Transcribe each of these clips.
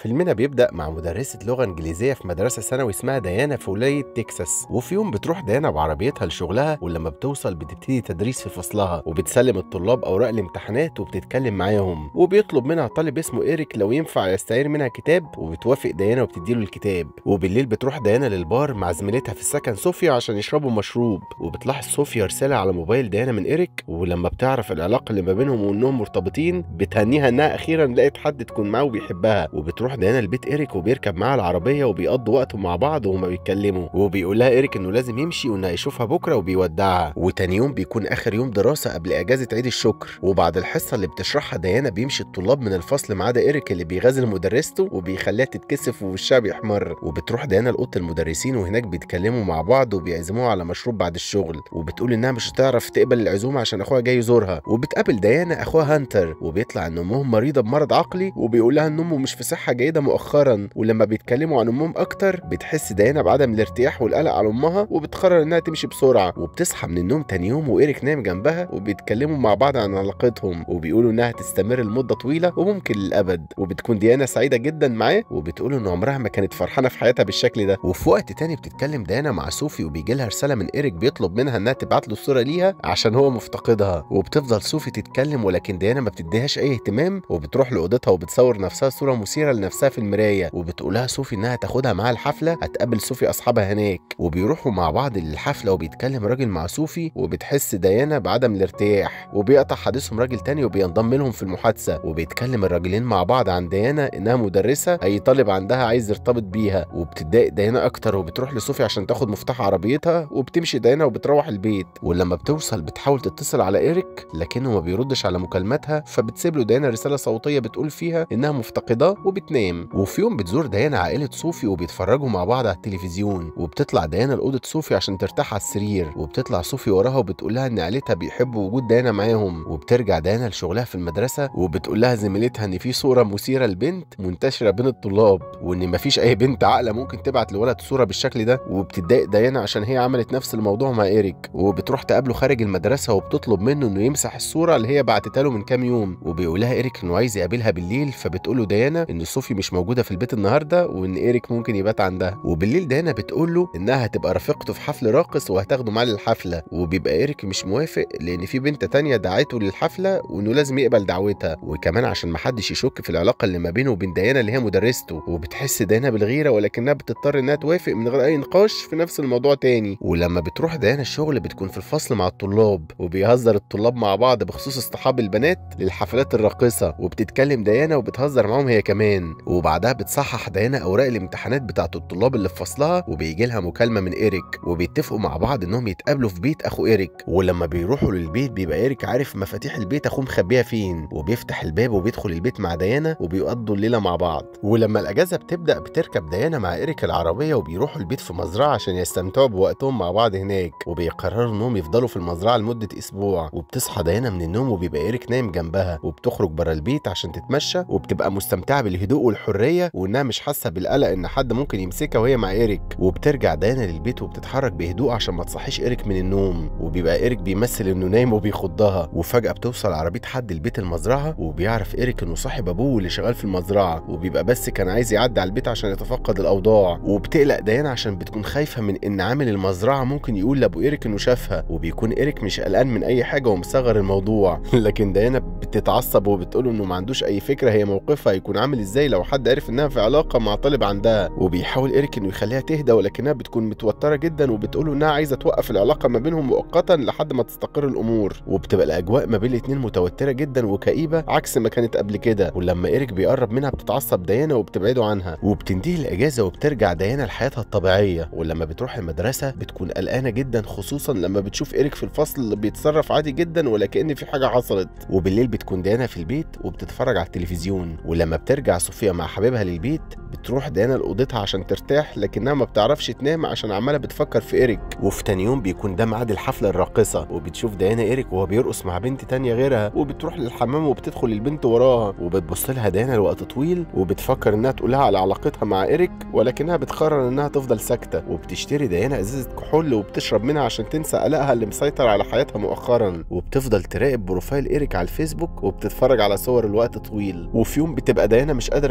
فيلمنا بيبدأ مع مدرسة لغة إنجليزية في مدرسة ثانوي اسمها ديانا في ولاية تكساس وفي يوم بتروح ديانا بعربيتها لشغلها ولما بتوصل بتبتدي تدريس في فصلها وبتسلم الطلاب أوراق الامتحانات وبتتكلم معاهم وبيطلب منها طالب اسمه إيريك لو ينفع يستعير منها كتاب وبتوافق ديانا وبتديله الكتاب وبالليل بتروح ديانا للبار مع زميلتها في السكن صوفيا عشان يشربوا مشروب وبتلاحظ صوفيا رسالة على موبايل ديانا من إيريك ولما بتعرف العلاقة اللي ما بينهم وإنهم مرتبطين بتهنيها إنها أخيرا لقت حد تكون معاه وبيحبها وبتروح ديانا لبيت إيريك وبيركب معاها العربية وبيقضوا وقتهم مع بعض وهما بيتكلموا وبيقول لها إيريك إنه لازم يمشي وإنه هيشوفها بكرة وبيودعها وتاني يوم بيكون آخر يوم دراسة قبل إجازة عيد الشكر وبعد الحصة اللي بتشرحها ديانا بيمشي الطلاب من الفصل ما عدا إيريك اللي بيغازل مدرسته وبيخليها تتكسف ووشها بيحمر وبتروح ديانا لأوضة المدرسين وهناك بيتكلموا مع بعض وبيعزموها على مشروب بعد الشغل وبتقول إنها مش هتعرف تقبل العزومة عشان أخوها جاي يزورها وبتقابل ديانا أخوها هانتر وبيطلع إن أمهم مريضة بمرض عقلي وبيقول لها إن أمه مش في صحة جيدة مؤخرا ولما بيتكلموا عن أمهم أكتر بتحس ديانا بعدم الارتياح والقلق على أمها وبتقرر إنها تمشي بسرعة وبتصحى من النوم تاني يوم وإيريك نايم جنبها وبيتكلموا مع بعض عن علاقتهم وبيقولوا إنها هتستمر لمدة طويلة وممكن للأبد وبتكون ديانا سعيدة جدا معاه وبتقول إن عمرها ما كانت فرحانة في حياتها بالشكل ده وفي وقت تاني بتتكلم ديانا مع صوفي وبيجي لها رسالة من إيريك بيطلب منها إنها تبعت له الصورة ليها عشان هو مفتقدها وبتفضل صوفي تتكلم ولكن ديانا ما بتديهاش أي اهتمام وبتروح لأوضتها وبتصور نفسها صورة مثيرة لنفسها في المراية وبتقولها صوفي إنها تاخدها معاها الحفلة هتقابل صوفي أصحابها هناك وبيروحوا مع بعض للحفلة وبيتكلم راجل مع صوفي وبتحس ديانا بعدم الارتياح وبيقطع حديثهم راجل تاني وبينضم لهم في المحادثة وبيتكلم الراجلين مع بعض عن ديانا إنها مدرسة أي طالب عندها عايز يرتبط بيها وبتتضايق ديانا أكتر وبتروح لصوفي عشان تاخد مفتاح عربيتها وبتمشي ديانا وبتروح البيت ولما بتوصل بتحاول تتصل على إيريك لكنه ما بيردش على مكالماتها فبتسيب له ديانا رسالة صوتية بتقول فيها إنها مفتقداه وبتنام وفي يوم بتزور ديانا عائلة صوفي وبيتفرجوا مع بعض على التلفزيون وبتطلع ديانا لأوضة صوفي عشان ترتاح على السرير وبتطلع صوفي وراها وبتقول لها إن عيلتها بيحبوا وجود ديانا معاهم وبترجع ديانا لشغلها في المدرسة وبتقول لها زميلتها إن في صورة مثيرة لبنت منتشرة بين الطلاب وإن مفيش أي بنت عاقلة ممكن تبعت لولد صورة بالشكل ده وبتتضايق ديانا عشان هي عملت نفس الموضوع مع إيريك وبتروح تقابله خارج المدرسة وبتطلب منه إنه يمسح الصورة اللي هي بعتتها له من كام يوم وبيقول لها إيريك إنه عايز يقابلها بالليل فبتقول له ديانا إن صوفي مش موجودة في البيت النهاردة وإن إيريك ممكن يبات عندها وبالليل ديانا بتقول له إنها هتبقى رفيقته في حفل راقص وهتاخده معاه للحفلة وبيبقى إيريك مش موافق لأن في بنت تانية دعته للحفلة وإنه لازم يقبل دعوتها وكمان عشان محدش يشك في العلاقة اللي ما بينه وبين ديانا اللي هي مدرسته وبتحس ديانا بالغيرة ولكنها بتضطر إنها توافق من غير أي نقاش في نفس الموضوع تاني ولما بتروح ديانا الشغل بتكون في الفصل مع الطلاب وبيهزر الطلاب مع بعض بخصوص اصطحاب البنات للحفلات الراقصة وبتتكلم ديانا وبتهزر معاهم هي كمان وبعدها بتصحح ديانا أوراق الامتحانات بتاعت الطلاب اللي في فصلها وبيجي لها مكالمة من إيريك وبيتفقوا مع بعض إنهم يتقابلوا في بيت أخو إيريك ولما بيروحوا للبيت بيبقى إيريك عارف مفاتيح البيت أخوه مخبيها فين وبيفتح الباب وبيدخل البيت مع ديانا وبيقضوا الليلة مع بعض ولما الأجازة بتبدأ بتركب ديانا مع إيريك العربية وبيروحوا البيت في مزرعة عشان يستمتعوا بوقتهم مع بعض هناك وبيقرروا إنهم يفضلوا في المزرعة لمدة أسبوع وبتصحى ديانا من النوم وبيبقى إيريك نايم جنبها وبتخرج بره البيت عشان تتمشى وبتبقى مستمتعة بالهدوء والحرية وإنها مش حاسة بالقلق إن حد ممكن يمسكها وهي مع إيريك وبترجع ديانا للبيت وبتتحرك بهدوء عشان ما تصحيش إيريك من النوم وبيبقى إيريك بيمثل إنه نايم وبيخضها وفجأة بتوصل عربية حد البيت المزرعة وبيعرف إيريك إنه صاحب أبوه اللي شغال في المزرعة وبيبقى بس كان عايز يعدي على البيت عشان يتفقد الأوضاع وبتقلق ديانا عشان بتكون خايفة من إن عامل المزرعة ممكن يقول لأبو إيريك إنه شافها وبيكون إيريك مش قلقان من أي حاجة ومصغر الموضوع لكن ديانا بتتعصب وبتقول إنه ما عندوش أي فكرة هي موقفها هيكون عامل إزاي لو حد عرف إنها في علاقة مع طالب عندها وبيحاول إيريك إنه يخليها تهدى ولكنها بتكون متوترة جدا وبتقول إنها عايزة توقف العلاقة ما بينهم مؤقتا لحد ما تستقر الأمور وبتبقى الأجواء ما بين الاتنين متوترة جدا وكئيبة عكس ما كانت قبل كده ولما إيريك بيقرب منها بتتعصب ديانا وبتبعده عنها وبتنتهي الأجازة وبترجع ديانا لحياتها الطبيعية ولما بتروح المدرسة بتكون قلقانة جدا خصوصا لما بتشوف إيريك في الفصل اللي بيتصرف عادي جدا ولا كأن في حاجة حصلت وبالليل بتكون ديانا في البيت وبتتفرج على التلفزيون ولما بترجع صوفيا مع حبيبها للبيت بتروح ديانا لأوضتها عشان ترتاح لكنها ما بتعرفش تنام عشان عمالة بتفكر في إيريك وفي تاني يوم بيكون ده ميعاد الحفلة الراقصة وبتشوف ديانا إيريك وهو بيرقص مع بنت تانية غيرها وبتروح للحمام وبتدخل البنت وراها وبتبص لها ديانا لوقت طويل وبتفكر إنها تقولها على علاقتها مع إيريك ولكنها بتقرر إنها تفضل ساكتة وبتشتري ديانا إزازة كحول وبتشرب منها عشان تنسى قلقها اللي مسيطر على حياتها مؤخرا وبتفضل تراقب بروفايل إيريك على الفيسبوك وبتتفرج على صور الوقت طويل وفي يوم بتبقى ديانا مش قادرة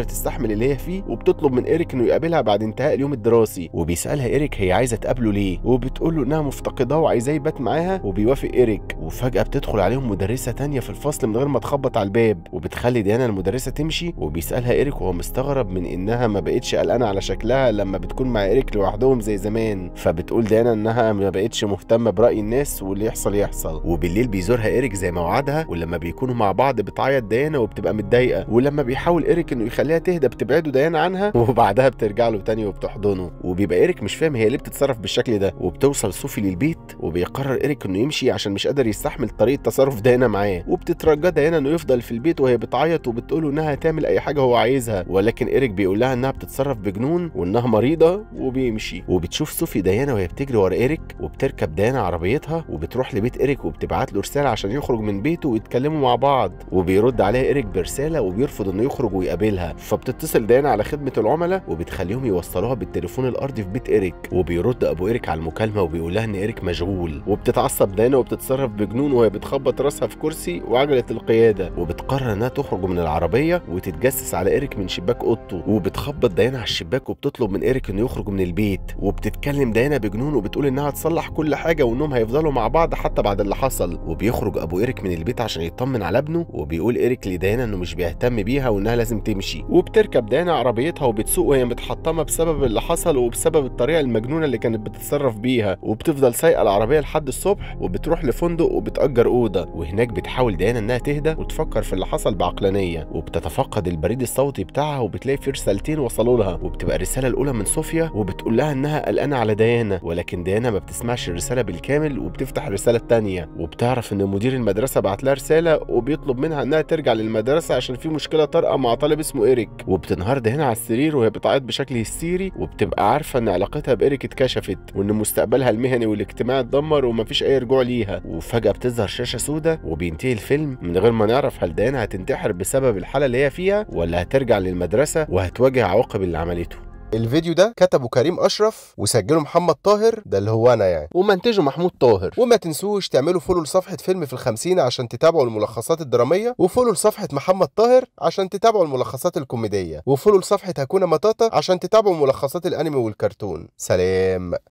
تستحمل اللي هي فيه وبتطلب من ايريك انه يقابلها بعد انتهاء اليوم الدراسي وبيسالها ايريك هي عايزه تقابله ليه وبتقول له انها مفتقداه وعايزاه يبات معاها وبيوافق ايريك وفجاه بتدخل عليهم مدرسه تانية في الفصل من غير ما تخبط على الباب وبتخلي ديانا المدرسه تمشي وبيسالها ايريك وهو مستغرب من انها ما بقتش قلقانه على شكلها لما بتكون مع ايريك لوحدهم زي زمان فبتقول ديانا انها ما بقتش مهتمه براي الناس واللي يحصل يحصل وبالليل بيزورها ايريك زي ما وعدها ولما بيكونوا مع بعض بتعيط ديانا وبتبقى متضايقه ولما بيحاول ايريك انه يخليها تهدى بتبعده ديانا عنها وبعدها بترجع له تاني وبتحضنه وبيبقى ايريك مش فاهم هي ليه بتتصرف بالشكل ده وبتوصل صوفي للبيت وبيقرر ايريك انه يمشي عشان مش قادر يستحمل طريقه تصرف ديانا معاه وبتترجى ديانا انه يفضل في البيت وهي بتعيط وبتقوله انها هتعمل اي حاجه هو عايزها ولكن ايريك بيقول لها انها بتتصرف بجنون وانها مريضه وبيمشي وبتشوف صوفي ديانا وهي بتجري ورا ايريك وبتركب ديانا عربيتها وبتروح لبيت ايريك وبتبعت له رساله عشان يخرج من بيته ويتكلموا مع بعض وبيرد عليها ايريك برساله وبيرفض انه يخرج ويقابلها فبتتصل ديانا على خدمه العملاء وبتخليهم يوصلوها بالتليفون الارضي في بيت ايريك وبيرد ابو ايريك على المكالمه وبيقول لها ان ايريك مشغول وبتتعصب ديانا وبتتصرف بجنون وهي بتخبط راسها في كرسي وعجله القياده وبتقرر انها تخرج من العربيه وتتجسس على ايريك من شباك اوضته وبتخبط ديانا على الشباك وبتطلب من ايريك انه يخرج من البيت وبتتكلم ديانا بجنون وبتقول انها تصلح كل حاجه وانهم هيفضلوا مع بعض حتى بعد اللي حصل وبيخرج ابو ايريك من البيت عشان يطمن على ابنه وبيقول ايريك لديانا انه مش بيهتم بيها وانها لازم تمشي وبتركب ديانا عربيتها وبتسوق وهي متحطمه بسبب اللي حصل وبسبب الطريقه المجنونه اللي كانت بتتصرف بيها وبتفضل سايقه العربيه لحد الصبح وبتروح لفندق وبتأجر اوضه وهناك بتحاول ديانا انها تهدى وتفكر في اللي حصل بعقلانيه وبتتفقد البريد الصوتي بتاعها وبتلاقي في رسالتين وصلوا لها وبتبقى الرساله الاولى من صوفيا وبتقول لها انها قلقانه على ديانا ولكن ديانا ما بتسمعش الرساله بالكامل وبتفتح الرساله الثانيه وبتعرف ان مدير المدرسه بعت لها رساله وبيطلب منها انها ترجع للمدرسه عشان في مشكله طارئه مع طالب اسمه ايريك وبتنهار ديانا على السرير وهي بتعيط بشكل هستيري وبتبقى عارفه ان علاقتها بايريك اتكشفت وان مستقبلها المهني والاجتماعي اتدمر ومفيش اي رجوع ليها وفجاه بتظهر شاشه سوداء وبينتهي الفيلم من غير ما نعرف هل ديانا هتنتحر بسبب الحاله اللي هي فيها ولا هترجع للمدرسه وهتواجه عواقب اللي عملته الفيديو ده كتبه كريم اشرف وسجله محمد طاهر ده اللي هو انا يعني ومنتجه محمود طاهر وما تنسوش تعملوا فولو لصفحه فيلم في الخمسين عشان تتابعوا الملخصات الدراميه وفولو لصفحه محمد طاهر عشان تتابعوا الملخصات الكوميديه وفولو لصفحه هكونا مطاطا عشان تتابعوا ملخصات الانمي والكرتون سلام